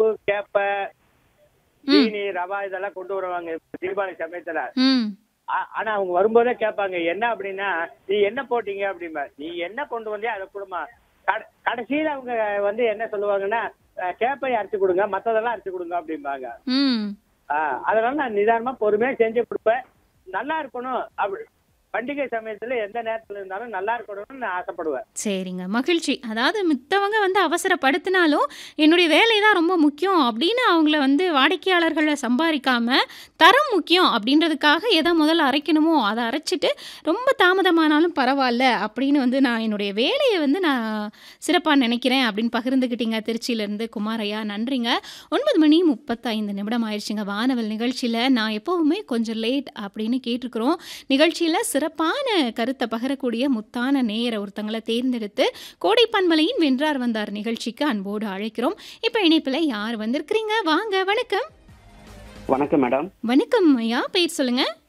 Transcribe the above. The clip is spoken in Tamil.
கேப்ப ம் சீனி ரவா இதெல்லாம் கொண்டு வருவாங்க தீபாவளி சமயத்துல ம் ஆ- ஆனா அவங்க வரும்போதே கேட்பாங்க என்ன அப்படின்னா நீ என்ன போட்டீங்க அப்படிம்பா நீ என்ன கொண்டு வந்தியா அதை கொடுமா கட- கடைசியில அவங்க வந்து என்ன சொல்லுவாங்கன்னா அஹ், கேப்பை அரைச்சு கொடுங்க மத்ததெல்லாம் அரைச்சு கொடுங்க அப்படிம்பாங்க ம் ஆஹ் அதனால நான் நிதானமா பொறுமையா செஞ்சு கொடுப்பேன் நல்லா இருக்கணும் அப்படி பண்டிகை சமயத்துல எந்த நேரத்துல இருந்தாலும் நல்லா இருக்கணும்னு நான் ஆசைப்படுவேன் சரிங்க மகிழ்ச்சி அதாவது மித்தவங்க வந்து அவசரப்படுத்தினாலும் என்னுடைய வேலை தான் ரொம்ப முக்கியம் அப்படின்னு அவங்கள வந்து வாடிக்கையாளர்களை சம்பாதிக்காம தரம் முக்கியம் அப்படின்றதுக்காக எதை முதல்ல அரைக்கணுமோ அதை அரைச்சிட்டு ரொம்ப தாமதமானாலும் பரவாயில்ல அப்படின்னு வந்து நான் என்னுடைய வேலையை வந்து நான் சிறப்பாக நினைக்கிறேன் அப்படின்னு பகிர்ந்துக்கிட்டீங்க திருச்சியிலேருந்து குமாரையா நன்றிங்க ஒன்பது மணி முப்பத்தைந்து நிமிடம் ஆயிடுச்சுங்க வானவல் நிகழ்ச்சியில் நான் எப்போவுமே கொஞ்சம் லேட் அப்படின்னு கேட்டிருக்கிறோம் நிகழ்ச்சியில் சிறப்பான கருத்தை பகிரக்கூடிய முத்தான நேயரை ஒருத்தங்களை தேர்ந்தெடுத்து கோடை பண்பலையின் வென்றார் வந்தார் நிகழ்ச்சிக்கு அன்போடு அழைக்கிறோம் இப்போ இணைப்பில் யார் வந்திருக்கிறீங்க வாங்க வணக்கம் வணக்கம் மேடம் வணக்கம் ஐயா பேர் சொல்லுங்க